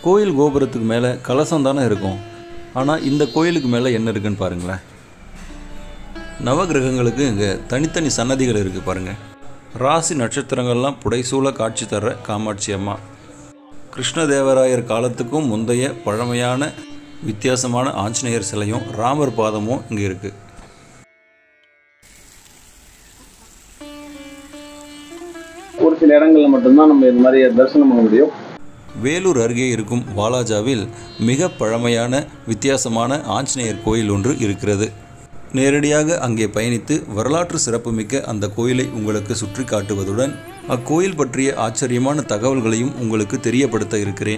கோயில் கோபுரத்துக்கு மேலே கலசம் தானே இருக்கும் ஆனால் இந்த கோயிலுக்கு மேலே என்ன இருக்குன்னு பாருங்களேன் நவகிரகங்களுக்கு இங்கே தனித்தனி சன்னதிகள் இருக்குது பாருங்கள் ராசி நட்சத்திரங்கள்லாம் புடைசூழ காட்சி தர்ற காமாட்சி அம்மா கிருஷ்ணதேவராயர் காலத்துக்கும் முந்தைய பழமையான வித்தியாசமான ஆஞ்சநேயர் சிலையும் ராமர் பாதமும் இங்கே இருக்குது ஒரு சில இடங்கள்ல மட்டும்தான் நம்ம இது மாதிரி தரிசனம் பண்ண முடியும் வேலூர் அருகே இருக்கும் வாலாஜாவில் மிக பழமையான வித்தியாசமான ஆஞ்சநேயர் கோயில் ஒன்று இருக்கிறது நேரடியாக அங்கே பயணித்து வரலாற்று சிறப்புமிக்க அந்த கோயிலை உங்களுக்கு சுற்றி காட்டுவதுடன் அக்கோயில் பற்றிய ஆச்சரியமான தகவல்களையும் உங்களுக்கு தெரியப்படுத்த இருக்கிறேன்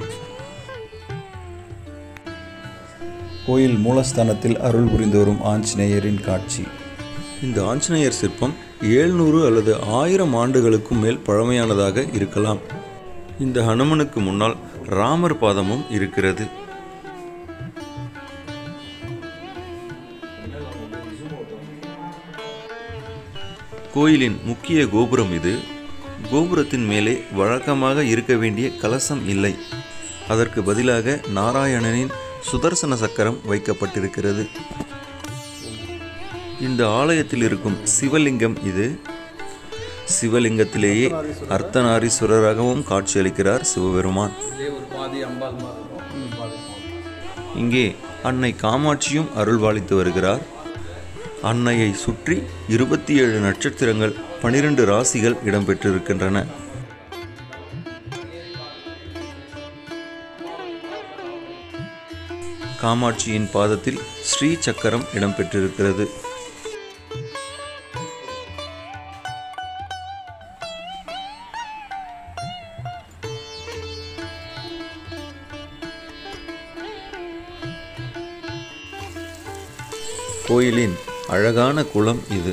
கோயில் மூலஸ்தானத்தில் அருள் புரிந்து வரும் ஆஞ்சநேயரின் காட்சி இந்த ஆஞ்சநேயர் சிற்பம் ஏழ்நூறு அல்லது ஆயிரம் ஆண்டுகளுக்கும் மேல் பழமையானதாக இருக்கலாம் இந்த ஹனுமனுக்கு முன்னால் ராமர் பாதமும் இருக்கிறது கோயிலின் முக்கிய கோபுரம் இது கோபுரத்தின் மேலே வழக்கமாக இருக்க வேண்டிய கலசம் இல்லை அதற்கு பதிலாக நாராயணனின் சுதர்சன சக்கரம் வைக்கப்பட்டிருக்கிறது இந்த ஆலயத்தில் இருக்கும் சிவலிங்கம் இது சிவலிங்கத்திலேயே அர்த்தநாரீஸ்வரராகவும் காட்சியளிக்கிறார் சிவபெருமான் இங்கே அன்னை காமாட்சியும் அருள்பாலித்து வருகிறார் அன்னையை சுற்றி இருபத்தி ஏழு நட்சத்திரங்கள் பனிரெண்டு ராசிகள் இடம்பெற்றிருக்கின்றன காமாட்சியின் பாதத்தில் ஸ்ரீ சக்கரம் இடம்பெற்றிருக்கிறது கோயிலின் அழகான குளம் இது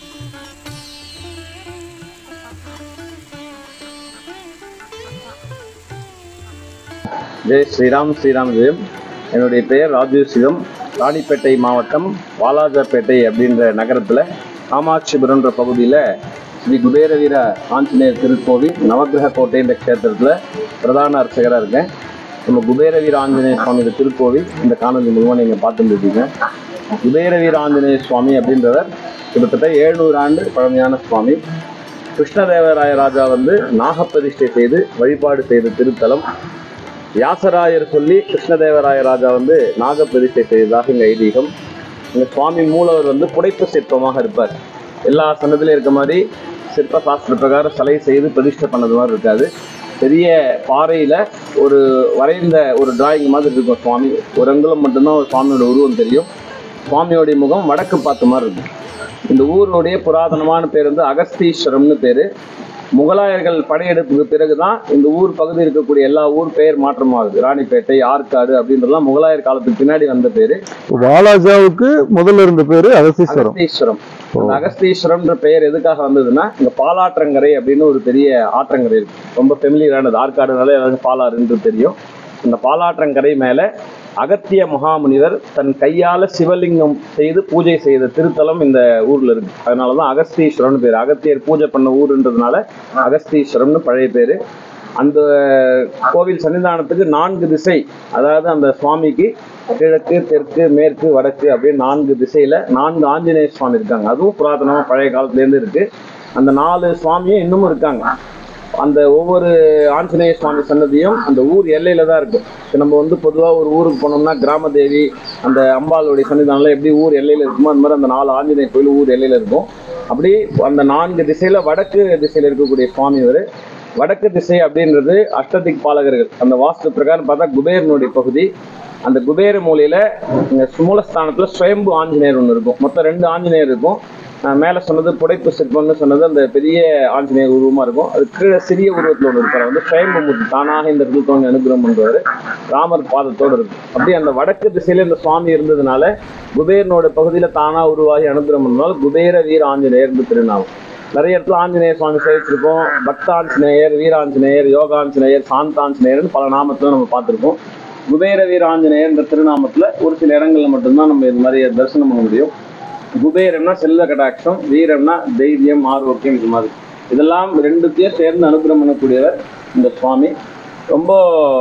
ஜெய் ஸ்ரீராம் ஸ்ரீராம் ஜெயம் என்னுடைய பெயர் ராஜீவ் சிவம் ராணிப்பேட்டை மாவட்டம் வாலாஜாப்பேட்டை அப்படின்ற நகரத்தில் காமாட்சிபுரம்ன்ற பகுதியில் ஸ்ரீ குபேர வீர ஆஞ்சநேயர் திருக்கோவில் நவக்கிரக கோட்டைன்ற க்ஷேத்திரத்தில் பிரதான அர்ச்சகராக இருக்கேன் நம்ம குபேர வீர ஆஞ்சநேய சுவாமியோட திருக்கோவில் இந்த காணொலி மூலமாக நீங்கள் பார்த்துட்டு இருக்கீங்க குபேர வீர ஆஞ்சநேய சுவாமி அப்படின்றவர் கிட்டத்தட்ட எழுநூறு ஆண்டு பழமையான சுவாமி கிருஷ்ணதேவராய ராஜா வந்து நாகப்பிரதிஷ்டை செய்து வழிபாடு செய்த திருத்தலம் வியாசராயர் சொல்லி கிருஷ்ணதேவராய ராஜா வந்து நாகப்பிரதிஷ்டை செய்ததாக இங்க ஐதீகம் இந்த சுவாமி மூலவர் வந்து புடைப்பு சிற்பமாக இருப்பார் எல்லா சன்னதிலையும் இருக்க மாதிரி சிற்ப சாஸ்திர பிரகாரம் சிலை செய்து பிரதிஷ்டை பண்ணது மாதிரி இருக்காது பெரிய பாறையில ஒரு வரைந்த ஒரு டிராயிங் மாதிரி இருக்கும் சுவாமி ஒரு அங்குலம் மட்டும்தான் ஒரு சுவாமியோட உருவம் தெரியும் சுவாமியோடைய முகம் வடக்கு பார்த்த மாதிரி இருக்கும் இந்த ஊருடைய புராதனமான பேர் வந்து அகஸ்தீஸ்வரம்னு பேரு முகலாயர்கள் படையெடுப்புக்கு பிறகுதான் இந்த ஊர் பகுதி இருக்கக்கூடிய எல்லா ஊர் பெயர் மாற்றமாகுது ராணிப்பேட்டை ஆற்காடு அப்படின்றதெல்லாம் முகலாயர் காலத்துக்கு பின்னாடி வந்த பேரு வாலாஜாவுக்கு முதல்ல இருந்த பேரு அகஸ்தீஸ்வரம் அகஸ்தீஸ்வரம் அந்த அகஸ்தீஸ்வரம்ன்ற பெயர் எதுக்காக வந்ததுன்னா இங்க பாலாற்றங்கரை அப்படின்னு ஒரு பெரிய ஆற்றங்கரை இருக்கு ரொம்ப ஃபெமிலியரானது ஆற்காடுனாலே எல்லாருக்கும் பாலாறு என்று தெரியும் அந்த பாலாற்றங்கரை மேல அகத்திய மகாமுனிவர் தன் கையால சிவலிங்கம் செய்து பூஜை செய்த திருத்தலம் இந்த ஊர்ல இருக்கு அதனாலதான் அகஸ்தீஸ்வரம்னு பேர் அகத்தியர் பூஜை பண்ண ஊருன்றதுனால அகஸ்தீஸ்வரம்னு பழைய பேரு அந்த கோவில் சன்னிதானத்துக்கு நான்கு திசை அதாவது அந்த சுவாமிக்கு கிழக்கு தெற்கு மேற்கு வடக்கு அப்படின்னு நான்கு திசையில நான்கு ஆஞ்சநேய சுவாமி இருக்காங்க அதுவும் புராதனமா பழைய காலத்துல இருந்து இருக்கு அந்த நாலு சுவாமியும் இன்னமும் இருக்காங்க அந்த ஒவ்வொரு ஆஞ்சநேய சுவாமி சன்னதியும் அந்த ஊர் எல்லையில தான் இருக்கு இப்ப நம்ம வந்து பொதுவா ஒரு ஊருக்கு போனோம்னா கிராம தேவி அந்த அம்பாளுடைய சன்னிதானம்லாம் எப்படி ஊர் எல்லையில இருக்குமோ அந்த மாதிரி அந்த நாலு ஆஞ்சநேய கோயில் ஊர் எல்லையில இருக்கும் அப்படி அந்த நான்கு திசையில வடக்கு திசையில இருக்கக்கூடிய சுவாமி இவர் வடக்கு திசை அப்படின்றது அஷ்டதிக் பாலகர்கள் அந்த வாஸ்து பிரகாரம் பார்த்தா குபேரனுடைய பகுதி அந்த குபேர மூலையில இங்க மூலஸ்தானத்துல சுயம்பு ஆஞ்சநேயர் ஒன்று இருக்கும் மொத்தம் ரெண்டு ஆஞ்சநேயர் இருக்கும் அஹ் மேல சொன்னது புடைப்பு சிற்பம்னு சொன்னது அந்த பெரிய ஆஞ்சநேயர் உருவமா இருக்கும் அது கீழே சிறிய உருவத்துல ஒன்று இருப்பார் வந்து சுயம்பு மூர்த்தி தானாக இந்த இடத்துல தோன்றி அனுகிரகம் பண்றவர் ராமர் பாதத்தோடு இருக்கும் அப்படி அந்த வடக்கு திசையில இந்த சுவாமி இருந்ததுனால குபேரனோட பகுதியில தானா உருவாகி அனுகிரகம் பண்ணால் குபேர வீர ஆஞ்சநேயர் திருநாமம் நிறைய இடத்துல ஆஞ்சநேயர் சுவாமி சேவிச்சிருக்கோம் பக்தாஞ்சநேயர் வீராஞ்சநேயர் யோகாஞ்சநேயர் சாந்தாஞ்சநேயர்னு பல நாமத்துல நம்ம பார்த்திருக்கோம் குபேர வீர ஆஞ்சநேயர் இந்த திருநாமத்துல ஒரு சில இடங்கள்ல மட்டும்தான் நம்ம இது மாதிரி தரிசனம் பண்ண முடியும் குபேரம்னா செல்வ கடாட்சம் வீரம்னா தைரியம் ஆரோக்கியம் இது மாதிரி இதெல்லாம் ரெண்டுத்தையும் சேர்ந்து அனுகிரகம் பண்ணக்கூடியவர் இந்த சுவாமி ரொம்ப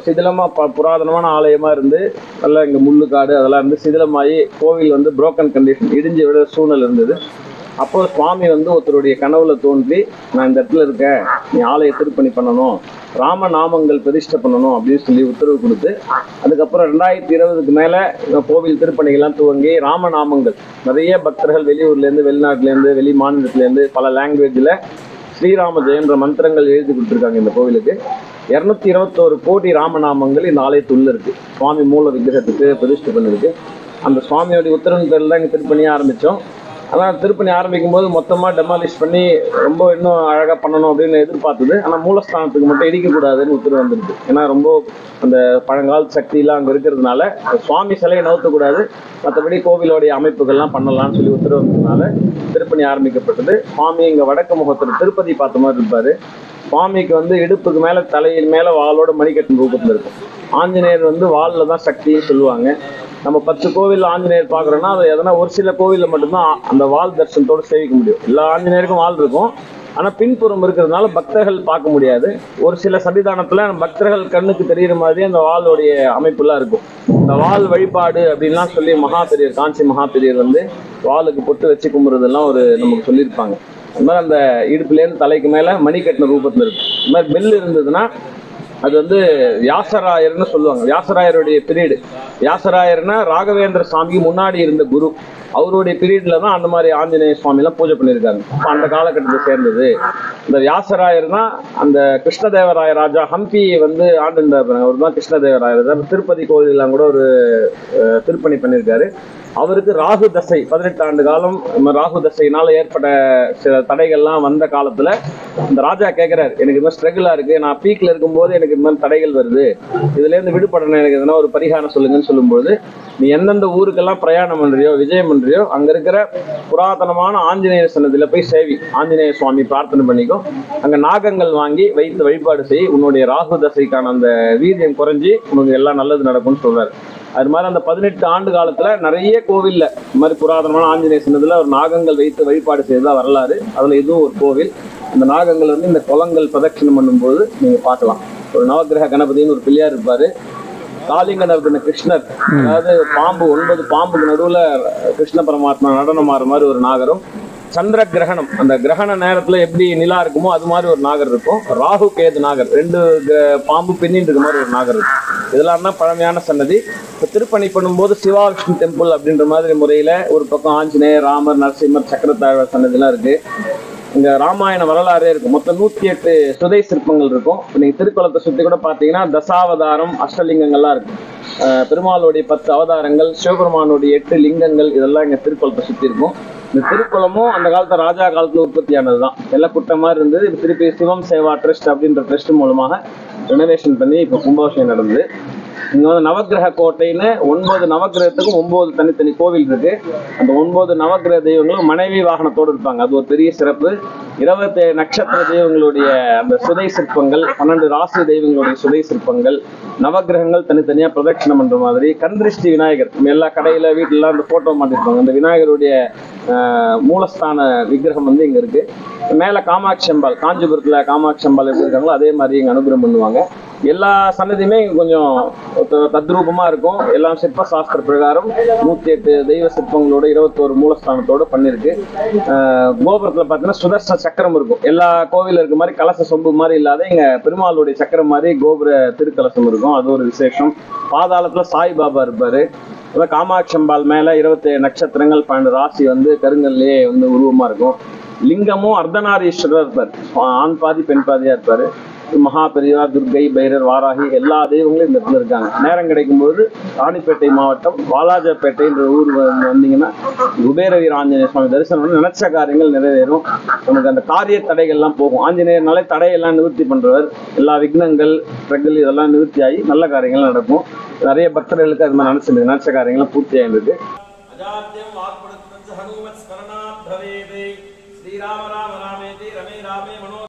சிதிலமா ப புராதனமான ஆலயமா இருந்து நல்லா இங்க முள்ளுக்காடு அதெல்லாம் இருந்து சிதிலமாகி கோவில் வந்து புரோக்கன் கண்டிஷன் இடிஞ்சு விட சூழ்நிலை இருந்தது அப்போ சுவாமி வந்து ஒருத்தருடைய கனவுல தோன்றி நான் இந்த இடத்துல இருக்கேன் நீ ஆலய திருப்பணி பண்ணணும் ராம நாமங்கள் பிரதிஷ்டை பண்ணணும் அப்படின்னு சொல்லி உத்தரவு கொடுத்து அதுக்கப்புறம் ரெண்டாயிரத்தி இருபதுக்கு மேல இந்த கோவில் திருப்பணிகள்லாம் துவங்கி ராமநாமங்கள் நிறைய பக்தர்கள் வெளியூர்ல இருந்து வெளிநாட்டுல இருந்து வெளி மாநிலத்துல இருந்து பல லாங்குவேஜ்ல ஸ்ரீராம ஜெயன்ற மந்திரங்கள் எழுதி கொடுத்துருக்காங்க இந்த கோவிலுக்கு இருநூத்தி இருபத்தோரு கோடி ராமநாமங்கள் இந்த ஆலயத்துள்ள இருக்கு சுவாமி மூல விக்கிரகத்துக்கு பிரதிஷ்டை பண்ணிருக்கு அந்த சுவாமியோட உத்தரவின் பேரில் தான் இங்கே திருப்பணியை ஆரம்பித்தோம் ஆனால் திருப்பணி ஆரம்பிக்கும் போது மொத்தமாக டெமாலிஷ் பண்ணி ரொம்ப இன்னும் அழகாக பண்ணணும் அப்படின்னு எதிர்பார்த்தது ஆனால் மூலஸ்தானத்துக்கு மட்டும் இடிக்கக்கூடாதுன்னு உத்தரவு வந்துருக்கு ஏன்னா ரொம்ப அந்த பழங்கால சக்தியெல்லாம் அங்கே இருக்கிறதுனால சுவாமி சிலையை நவுத்தக்கூடாது மற்றபடி கோவிலோடைய அமைப்புகள்லாம் பண்ணலாம்னு சொல்லி உத்தரவு வந்ததுனால திருப்பணி ஆரம்பிக்கப்பட்டது சுவாமி இங்கே வடக்கு முகத்தில் திருப்பதி பார்த்த மாதிரி இருப்பார் சுவாமிக்கு வந்து இடுப்புக்கு மேலே தலையில் மேலே வாளோட மணிக்கட்டன் ரூபத்தில் இருக்கும் ஆஞ்சநேயர் வந்து வாளில் தான் சக்தின்னு சொல்லுவாங்க நம்ம பத்து கோவில் ஆஞ்சநேயர் பார்க்குறோன்னா அது எதனா ஒரு சில கோவிலில் மட்டும்தான் அந்த வால் தரிசனத்தோட சேவிக்க முடியும் எல்லா ஆஞ்சநேயருக்கும் வால் இருக்கும் ஆனால் பின்புறம் இருக்கிறதுனால பக்தர்கள் பார்க்க முடியாது ஒரு சில சன்னிதானத்தில் பக்தர்கள் கண்ணுக்கு தெரிகிற மாதிரி அந்த வாளுடைய அமைப்புலாம் இருக்கும் இந்த வால் வழிபாடு அப்படின்லாம் சொல்லி மகா பெரியர் காஞ்சி மகா பெரியர் வந்து வாளுக்கு பொட்டு வச்சு கும்புறதெல்லாம் ஒரு நமக்கு சொல்லியிருப்பாங்க அது மாதிரி அந்த இடுப்புலேருந்து தலைக்கு மேலே மணி கட்டின ரூபத்தில் இருக்கும் இது மாதிரி பெல் இருந்ததுன்னா அது வந்து வியாசராயர்னு சொல்லுவாங்க வியாசராயருடைய பீரியடு வியாசராயர்னா ராகவேந்திர சுவாமிக்கு முன்னாடி இருந்த குரு அவருடைய பீரியட்ல தான் அந்த மாதிரி ஆஞ்சநேய சுவாமிலாம் பூஜை பண்ணியிருக்காங்க அப்ப அந்த காலகட்டத்தை சேர்ந்தது இந்த வியாசராயர் தான் அந்த கிருஷ்ணதேவராய ராஜா ஹம்பி வந்து ஆண்டிருந்தார் பாருங்க அவர் தான் கிருஷ்ணதேவராயர் தான் திருப்பதி கோயிலெல்லாம் கூட ஒரு அஹ், திருப்பணி பண்ணியிருக்காரு அவருக்கு ராகு தசை பதினெட்டு ஆண்டு காலம் இந்த ராகு தசையினால ஏற்பட்ட சில தடைகள்லாம் வந்த காலத்துல இந்த ராஜா கேட்கிறாரு எனக்கு இது மாதிரி ஸ்ட்ரகிளா இருக்கு நான் பீக்ல இருக்கும்போது எனக்கு இது மாதிரி தடைகள் வருது இதுல இருந்து விடுபடணும் எனக்கு எதனா ஒரு பரிகாரம் சொல்லுங்கன்னு சொல்லும்போது நீ எந்தெந்த ஊருக்கெல்லாம் பிரயாணம் பண்றியோ விஜயம் பண்றியோ அங்க இருக்கிற புராதனமான ஆஞ்சநேயர் சன்னதியில போய் சேவி ஆஞ்சநேய சுவாமி பிரார்த்தனை பண்ணிக்கோ அங்க நாகங்கள் வாங்கி வைத்து வழிபாடு செய் உன்னுடைய ராகு தசைக்கான அந்த வீரியம் குறைஞ்சி உனக்கு எல்லாம் நல்லது நடக்கும்னு சொல்றாரு அது மாதிரி அந்த பதினெட்டு ஆண்டு காலத்துல நிறைய கோவில்ல இந்த மாதிரி புராதனமான ஆஞ்சநேய சின்னத்துல ஒரு நாகங்கள் வைத்து வழிபாடு செய்ததா வரலாறு அதுல இதுவும் ஒரு கோவில் அந்த நாகங்கள் வந்து இந்த குளங்கள் பிரதட்சணம் பண்ணும்போது நீங்க பார்க்கலாம் ஒரு நவக்கிரக கணபதினு ஒரு பிள்ளையார் இருப்பாரு காளிங்க நர்தன கிருஷ்ணர் அதாவது பாம்பு ஒன்பது பாம்புக்கு நடுவுல கிருஷ்ண பரமாத்மா நடனம் ஆடுற மாதிரி ஒரு நாகரும் சந்திர கிரகணம் அந்த கிரகண நேரத்துல எப்படி நிலா இருக்குமோ அது மாதிரி ஒரு நாகர் இருக்கும் ராகு கேது நாகர் ரெண்டு க- பாம்பு பின்னிட்டு இருக்க மாதிரி ஒரு நாகர் இருக்கும் இதெல்லாம் தான் பழமையான சன்னதி இப்போ திருப்பணி பண்ணும்போது சிவா விஷ்ணு டெம்பிள் அப்படின்ற மாதிரி முறையில ஒரு பக்கம் ஆஞ்சநேயர் ராமர் நரசிம்மர் சக்கரத்தாழ்வார் சன்னதிலாம் இருக்கு இங்க ராமாயண வரலாறே இருக்கும் மொத்தம் நூத்தி எட்டு சுதை சிற்பங்கள் இருக்கும் இப்ப நீங்க திருக்குளத்தை சுத்தி கூட பாத்தீங்கன்னா தசாவதாரம் அஷ்டலிங்கங்கள்லாம் இருக்கும் அஹ் பெருமாளுடைய பத்து அவதாரங்கள் சிவபெருமானுடைய எட்டு லிங்கங்கள் இதெல்லாம் இங்க திருக்குளத்தை சுத்தி இருக்கும் இந்த திருக்குளமும் அந்த காலத்து ராஜா காலத்துல உற்பத்தியானது தான் எல்லாம் குட்டை மாதிரி இருந்தது இப்ப திருப்பி சிவம் சேவா ட்ரஸ்ட் அப்படின்ற ட்ரஸ்ட் மூலமாக ரெனோவேஷன் பண்ணி இப்போ கும்பாபிஷேகம் நடந்தது இங்க வந்து நவக்கிரக கோட்டைன்னு ஒன்பது நவக்கிரகத்துக்கும் ஒன்பது தனித்தனி கோவில் இருக்கு அந்த ஒன்பது நவக்கிரக தெய்வங்களும் மனைவி வாகனத்தோடு இருப்பாங்க அது ஒரு பெரிய சிறப்பு இருபத்தேழு நட்சத்திர தெய்வங்களுடைய அந்த சுதை சிற்பங்கள் பன்னெண்டு ராசி தெய்வங்களுடைய சுதை சிற்பங்கள் நவக்கிரகங்கள் தனித்தனியா பிரதட்சணம் பண்ற மாதிரி கந்திருஷ்டி விநாயகர் நம்ம எல்லா கடையில வீட்டுல அந்த போட்டோ மாட்டிருப்பாங்க அந்த விநாயகருடைய ஆஹ், மூலஸ்தான விக்கிரகம் வந்து இங்க இருக்கு மேல காமாட்சி அம்பாள் காஞ்சிபுரத்துல காமாட்சி அம்பாள் எப்படி இருக்காங்களோ அதே மாதிரி இங்க அனுகிரகம் பண்ணுவாங்க எல்லா சன்னதியுமே இங்க கொஞ்சம் த- தத்ரூபமா இருக்கும் எல்லாம் சிற்ப சாஸ்திர பிரகாரம் நூத்தி எட்டு தெய்வ சிற்பங்களோட இருபத்தோரு மூலஸ்தானத்தோட பண்ணிருக்கு ஆஹ் கோபுரத்துல பாத்தீங்கன்னா சுதர்சன சக்கரம் இருக்கும் எல்லா கோவில்ல இருக்க மாதிரி கலச சொம்பு மாதிரி இல்லாத இங்க பெருமாளுடைய சக்கரம் மாதிரி கோபுர திருக்கலசம் இருக்கும் அது ஒரு விசேஷம் பாதாளத்துல சாய் பாபா இருப்பாரு அதான் காமாட்சி அம்பாள் மேல இருபத்தேழு நட்சத்திரங்கள் பன்னெண்டு ராசி வந்து கருங்கல்லையே வந்து உருவமா இருக்கும் லிங்கமும் அர்த்தநாரீஸ்வரர் இருப்பார் ஆண் பாதி பெண் பாதியா இருப்பாரு மகா பெரியவா துர்கை பைரர் வாராகி எல்லா தெய்வங்களும் இந்த இடத்துல இருக்காங்க நேரம் கிடைக்கும்போது ராணிப்பேட்டை மாவட்டம் வாலாஜாப்பேட்டைன்ற ஊர் வந்து வந்தீங்கன்னா குபேர வீர ஆஞ்சநேய சுவாமி தரிசனம் பண்ணி நினைச்ச காரியங்கள் நிறைவேறும் நமக்கு அந்த காரிய தடைகள்லாம் போகும் ஆஞ்சநேயர்னாலே தடையெல்லாம் நிவர்த்தி பண்றவர் எல்லா விக்னங்கள் ஸ்ட்ரகிள் இதெல்லாம் நிவர்த்தி ஆகி நல்ல காரியங்கள் நடக்கும் நிறைய பக்தர்களுக்கு அது மாதிரி நினைச்சு நினைச்ச காரியங்கள்லாம் பூர்த்தி ஆயிருக்கு अजाद्यं वाक्पडुत्तञ्च हनूमत्स्मरणात् भवेत् श्रीराम राम रामेति रमे रामे मनो